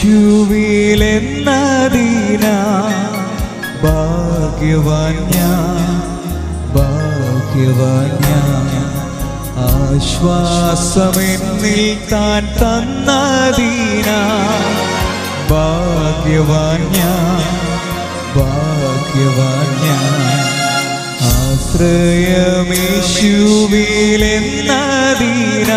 യേശുവിലെന്നതിനാ ഭാഗ്യവാൻ ഞാൻ ഭാഗ്യവാൻ ഞാൻ ആശ്വാസമെന്നിൽ താൻ തന്നതിനാ ഭാഗ്യവാൻ ഞാൻ ഭാഗ്യവാൻ ഞാൻ ആശ്രയമേശുവിലെന്നതിനാ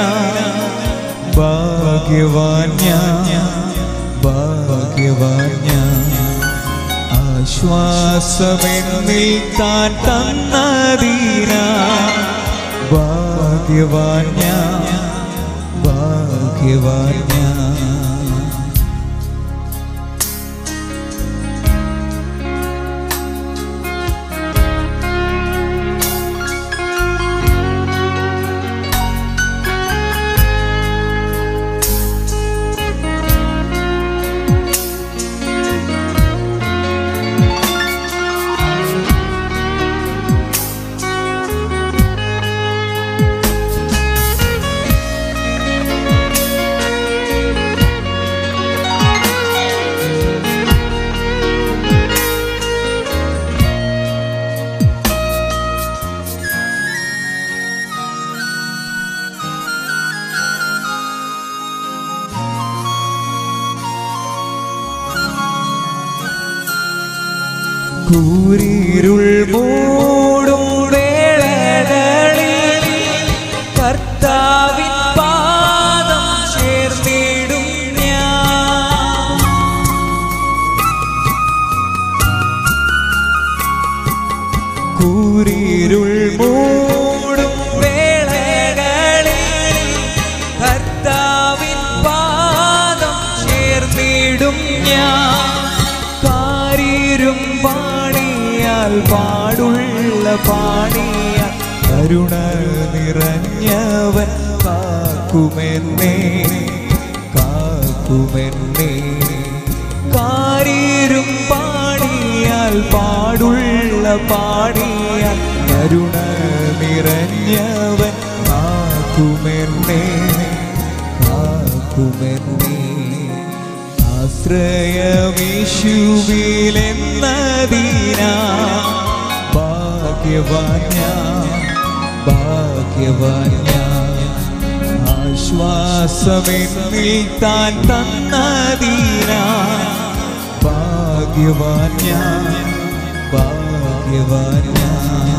ഭാഗ്യവാൻ ഞാൻ ഭാഗ്യവാൻ ഞാൻ ആശ്വാസമെന്നിൽ താൻ തന്നതിനാ ഭാഗ്യവാൻ ഞാൻ ഭാഗ്യവാൻ ഞാൻ കൂരിരുൾ മൂടും വേളകളിൽ കർത്താവിൻ പാദം ചേർന്നിടും ഞാൻ കൂരിരുൾ മൂടും വേളകളിൽ കർത്താവിൻ പാദം ചേർന്നിടും ഞാൻ കാരിരും പാണിയാൽ പാടുള്ള പാണിയാൽ കരുണ നിറഞ്ഞവൻ കാക്കുമെന്നേ കാക്കുമെന്നേ കാരിരും പാടിയാൽ പാടുള്ള പാടിയാൽ കരുണ നിറഞ്ഞവൻ കാക്കുമെന്നേ കാക്കുമെന്നേ ആശ്രയമീശുവിലെന്നതിനാ ഭാഗ്യവാൻ ഞാൻ ഭാഗ്യവാൻ ഞാൻ ആശ്വാസമെന്നിൽ താൻ തന്നതിനാ ഭാഗ്യവാൻ ഞാൻ ഭാഗ്യവാൻ ഞാൻ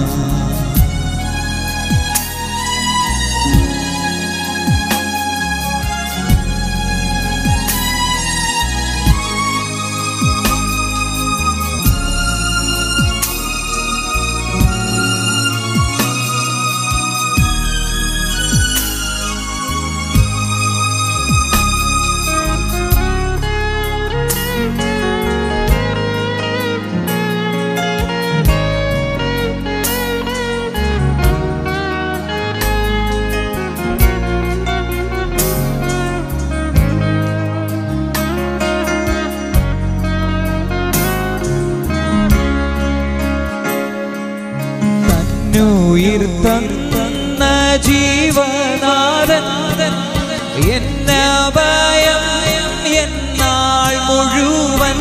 തന്നുയിർ തന്ന ജീവനാഥൻ എന്ന ഭയം എന്നാൾ മുഴുവൻ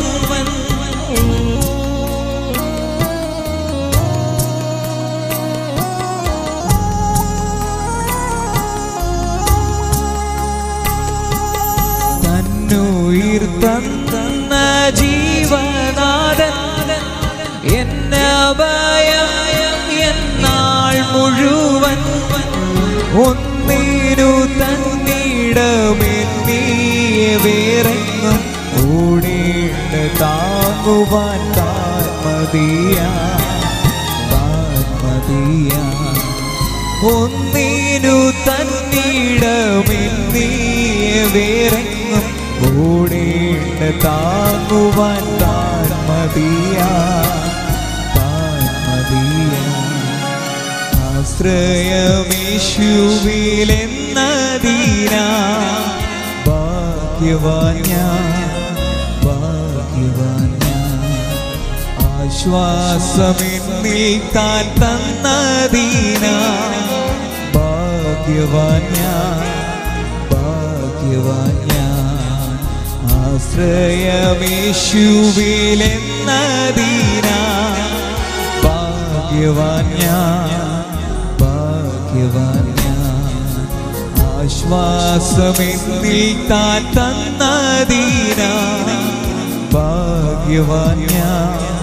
തന്നുയിർ തന്ന ജീവനാഥൻ എന്ന ഭയം എന്നാൾ മുഴുവൻ ഒന്നിനു തന്നിടമെന്നീയെ വേറെങ്ങും ഓടേണ്ട താങ്ങുവാൻ താത്മതിയ താത്മതിയ ഒന്നിനു തന്നിടമെന്നീയെ വേറെങ്ങും ഓടേണ്ട താങ്ങുവാൻ താത്മതിയ താത്മതിയ ആശ്രയമീശുവിലെന്നതിനാ ഭാഗ്യവാൻ ഞാൻ ഭാഗ്യവാൻ ഞാൻ ആശ്വാസമെന്നിൽ താൻ തന്നതിനാ ഭാഗ്യവാൻ ഞാൻ ഭാഗ്യവാൻ ഞാൻ ആശ്രയമേശുവിലെന്നതീനാ ഭാഗ്യവാൻ ഞാൻ ഭാഗ്യവാൻ ഞാൻ ആശ്വാസമെന്നിൽ താൻ തന്നതീനാ ഭാഗ്യവാൻ ഞാൻ